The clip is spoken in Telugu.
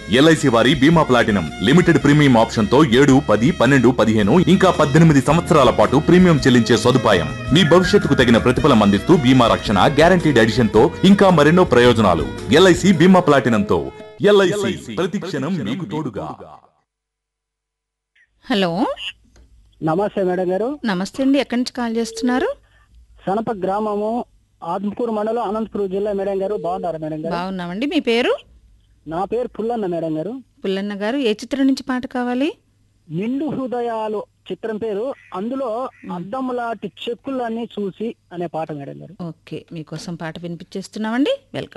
ఎల్ఐసి వారి బీమా ప్లాటినం లిమిటెడ్ ప్రీమియం ఆప్షన్ తో ఏడు పది పన్నెండు పదిహేను ఇంకా పద్దెనిమిది సంవత్సరాల పాటు ప్రీమియం చెల్లించే సదుపాయం మీ భవిష్యత్తుకు తగిన ప్రతిఫలం అందిస్తూ బీమా రక్షణ గ్యారంటీడ్ ఎడిషన్ తో ఇంకా మరెన్నో ప్రయోజనాలు ఎల్ఐసి బీమా ప్లాటినం తో ఎల్ఐసి ప్రతి క్షణం మీకు తోడుగా హలో నమస్తే మేడం గారు నమస్తే అండి ఎక్కడి నుంచి కాల్ చేస్తున్నారు సనప గ్రామము ఆత్మకూరు మండలం అనంతపురం జిల్లా మేడం గారు బాగున్నారు మేడం గారు బాగున్నామండి మీ పేరు నా పేరు పుల్లన్న మేడం గారు పుల్లన్న గారు ఏ చిత్రం నుంచి పాట కావాలి నిండు హృదయాలు చిత్రం పేరు అందులో అద్దములాంటి చెక్కులన్నీ చూసి అనే పాట మేడం గారు ఓకే మీకోసం పాట వినిపించేస్తున్నామండి వెల్కమ్